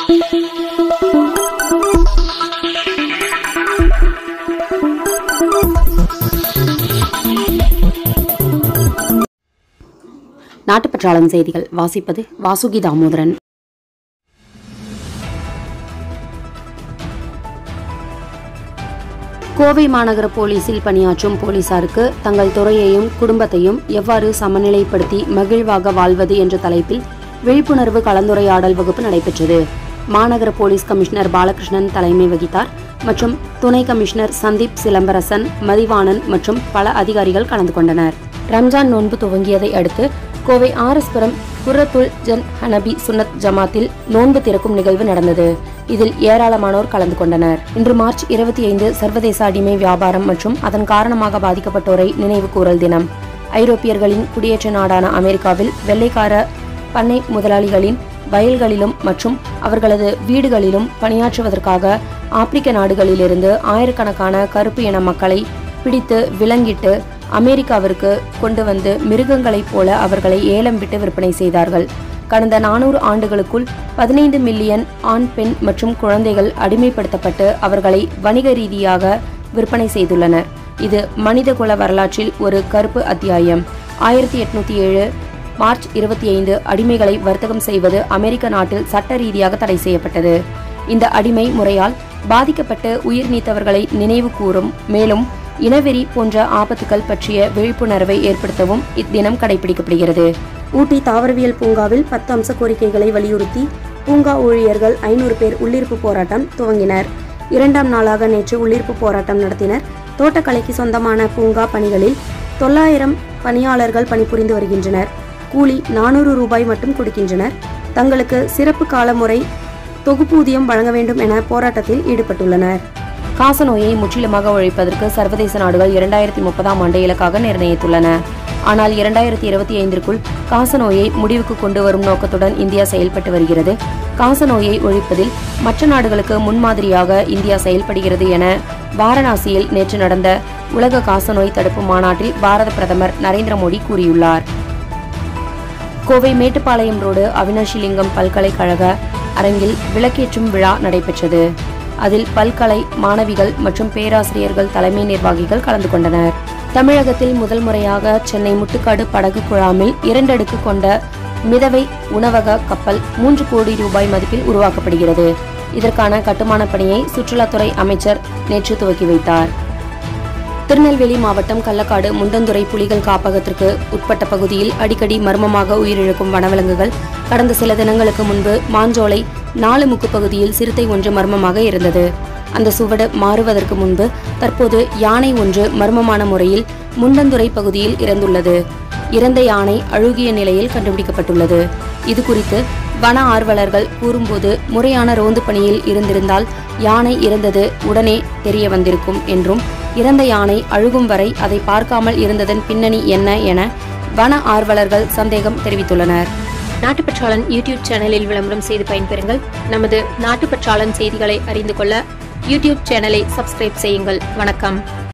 நாட்டுப்பற்றாளன் செய்திகள் வாசிப்பது வாசுகி தாமோதரன் கோவை மாநகர போலீசில் பணியாற்றும் போலீசாருக்கு தங்கள் துறையையும் குடும்பத்தையும் எவ்வாறு சமநிலைப்படுத்தி மகிழ்வாக வாழ்வது என்ற தலைப்பில் விழிப்புணர்வு கலந்துரையாடல் வகுப்பு நடைபெற்றது மாநகர போலீஸ் கமிஷனர் பாலகிருஷ்ணன் தலைமை வகித்தார் மற்றும் துணை கமிஷனர் சந்தீப் சிலம்பரசன் மதிவாணன் மற்றும் பல அதிகாரிகள் கலந்து கொண்டனர் ரம்ஜான் நோன்பு துவங்கியதை அடுத்து கோவை ஆர்எஸ்புரம் குர்ரத்துல் ஜன் ஹனபி சுன்னத் ஜமாத்தில் நோன்பு திறக்கும் நிகழ்வு நடந்தது இதில் ஏராளமானோர் கலந்து கொண்டனர் இன்று மார்ச் இருபத்தி ஐந்து சர்வதேச அடிமை வியாபாரம் மற்றும் அதன் காரணமாக பாதிக்கப்பட்டோரை நினைவு கூறல் தினம் ஐரோப்பியர்களின் குடியேற்ற நாடான அமெரிக்காவில் வெள்ளைக்கார பண்ணை முதலாளிகளின் வயல்களிலும் மற்றும் அவர்களது வீடுகளிலும் பணியாற்றுவதற்காக ஆப்பிரிக்க நாடுகளிலிருந்து ஆயிரக்கணக்கான கருப்பு இன மக்களை பிடித்து விலங்கிட்டு அமெரிக்காவிற்கு கொண்டு வந்து மிருகங்களைப் போல அவர்களை ஏலம் விட்டு விற்பனை செய்தார்கள் கடந்த நானூறு ஆண்டுகளுக்குள் பதினைந்து மில்லியன் ஆண் பெண் மற்றும் குழந்தைகள் அடிமைப்படுத்தப்பட்டு அவர்களை வணிக ரீதியாக விற்பனை செய்துள்ளனர் இது மனிதகுல வரலாற்றில் ஒரு கருப்பு அத்தியாயம் ஆயிரத்தி எட்நூத்தி ஏழு மார்ச் இருபத்தி ஐந்து அடிமைகளை வர்த்தகம் செய்வது அமெரிக்க நாட்டில் சட்ட ரீதியாக தடை செய்யப்பட்டது இந்த அடிமை முறையால் பாதிக்கப்பட்டு உயிர் நீத்தவர்களை நினைவு கூறும் மேலும் இனவெறி போன்ற ஆபத்துகள் பற்றிய விழிப்புணர்வை ஏற்படுத்தவும் இத்தினம் கடைபிடிக்கப்படுகிறது ஊட்டி தாவரவியல் பூங்காவில் பத்து அம்ச கோரிக்கைகளை வலியுறுத்தி பூங்கா ஊழியர்கள் ஐநூறு பேர் உள்ளிருப்பு போராட்டம் துவங்கினர் இரண்டாம் நாளாக நேற்று உள்ளிருப்பு போராட்டம் நடத்தினர் தோட்டக்கலைக்கு சொந்தமான பூங்கா பணிகளில் தொள்ளாயிரம் பணியாளர்கள் பணிபுரிந்து வருகின்றனர் கூலி நானூறு ரூபாய் மட்டும் கொடுக்கின்றனர் தங்களுக்கு சிறப்பு கால முறை தொகுப்பூதியம் வழங்க வேண்டும் என போராட்டத்தில் ஈடுபட்டுள்ளனர் காசநோயை முற்றிலுமாக ஒழிப்பதற்கு சர்வதேச நாடுகள் இரண்டாயிரத்தி முப்பதாம் ஆண்டு இலக்காக நிர்ணயித்துள்ளன ஆனால் இரண்டாயிரத்தி இருபத்தி ஐந்திற்குள் காசநோயை முடிவுக்கு கொண்டு வரும் நோக்கத்துடன் இந்தியா செயல்பட்டு வருகிறது காசநோயை ஒழிப்பதில் மற்ற நாடுகளுக்கு முன்மாதிரியாக இந்தியா செயல்படுகிறது என வாரணாசியில் நேற்று நடந்த உலக காசநோய் தடுப்பு மாநாட்டில் பாரத பிரதமர் நரேந்திர மோடி கூறியுள்ளார் கோவை மேட்டுப்பாளையம் ரோடு அவினாஷிலிங்கம் பல்கலைக்கழக அரங்கில் விளக்கேற்றும் விழா நடைபெற்றது அதில் பல்கலை மாணவிகள் மற்றும் பேராசிரியர்கள் தலைமை நிர்வாகிகள் கலந்து கொண்டனர் தமிழகத்தில் முதல் முறையாக சென்னை முட்டுக்காடு படகு குழாமில் இரண்டடுக்கு கொண்ட மிதவை உணவக கப்பல் மூன்று கோடி ரூபாய் மதிப்பில் உருவாக்கப்படுகிறது இதற்கான கட்டுமான பணியை சுற்றுலாத்துறை அமைச்சர் நேற்று துவக்கி வைத்தார் திருநெல்வேலி மாவட்டம் கள்ளக்காடு முண்டந்துறை புலிகள் காப்பகத்திற்கு உட்பட்ட பகுதியில் அடிக்கடி மர்மமாக உயிரிழக்கும் வனவிலங்குகள் கடந்த சில தினங்களுக்கு முன்பு மாஞ்சோலை நாலு முக்கு பகுதியில் சிறுத்தை ஒன்று மர்மமாக இருந்தது அந்த சுவடு மாறுவதற்கு முன்பு தற்போது யானை ஒன்று மர்மமான முறையில் முண்டந்துறை பகுதியில் இறந்துள்ளது இறந்த யானை அழுகிய நிலையில் கண்டுபிடிக்கப்பட்டுள்ளது இது குறித்து வன ஆர்வலர்கள் கூறும்போது முறையான ரோந்து பணியில் இருந்திருந்தால் யானை இறந்தது உடனே தெரிய வந்திருக்கும் என்றும் இறந்த யானை அழுகும் வரை அதை பார்க்காமல் இருந்ததன் பின்னணி என்ன என வன ஆர்வலர்கள் சந்தேகம் தெரிவித்துள்ளனர் நாட்டுப்பற்றாளன் யூடியூப் சேனலில் விளம்பரம் செய்து பயன்பெறுங்கள் நமது நாட்டுப்பற்றாளன் செய்திகளை அறிந்து கொள்ள யூடியூப் சேனலை சப்ஸ்கிரைப் செய்யுங்கள் வணக்கம்